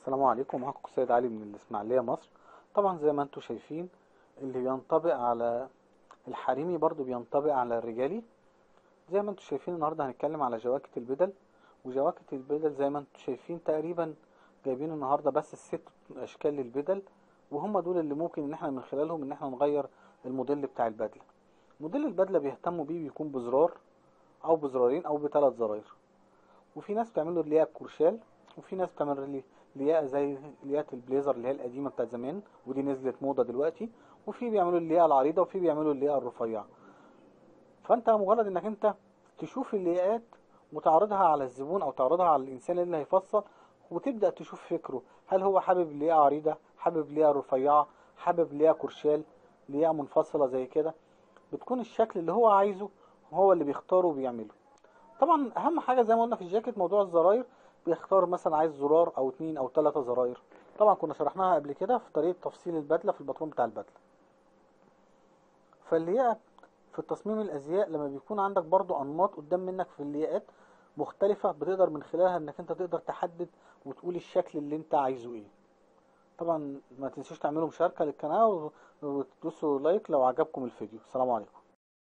السلام عليكم معاكم السيد علي من الإسماعيلية مصر طبعا زي ما انتم شايفين اللي بينطبق على الحريمي برضو بينطبق على الرجالي زي ما انتم شايفين النهاردة هنتكلم على جواكت البدل وجواكت البدل زي ما انتم شايفين تقريبا جايبين النهاردة بس الست أشكال للبدل وهم دول اللي ممكن ان احنا من خلالهم ان احنا نغير الموديل بتاع البدلة موديل البدلة بيهتموا بيه بيكون بزرار او بزرارين او بثلاث زراير وفي ناس بتعمل له اللي كورشال وفي ناس بتعمل لي لياقة زي لياقة البليزر اللي هي القديمة بتاعت زمان ودي نزلت موضة دلوقتي وفي بيعملوا اللياقة العريضة وفي بيعملوا اللياقة الرفيعة فانت مجرد انك انت تشوف اللياقات وتعرضها على الزبون او تعرضها على الانسان اللي هيفصل وتبدأ تشوف فكره هل هو حابب لياقة عريضة حابب لياقة رفيعة حابب لياقة كورشال لياقة منفصلة زي كده بتكون الشكل اللي هو عايزه هو اللي بيختاره وبيعمله طبعا اهم حاجة زي ما قلنا في الجاكيت موضوع الزراير بيختار مثلا عايز زرار او اتنين او تلاتة زراير طبعا كنا شرحناها قبل كده في طريقة تفصيل البدلة في الباترون بتاع البدلة فاللياقة في تصميم الازياء لما بيكون عندك برضو انماط قدام منك في اللياقات مختلفة بتقدر من خلالها انك انت تقدر تحدد وتقول الشكل اللي انت عايزه ايه طبعا ما تنسوش تعملوا مشاركة للقناة وتدوسوا لايك لو عجبكم الفيديو السلام عليكم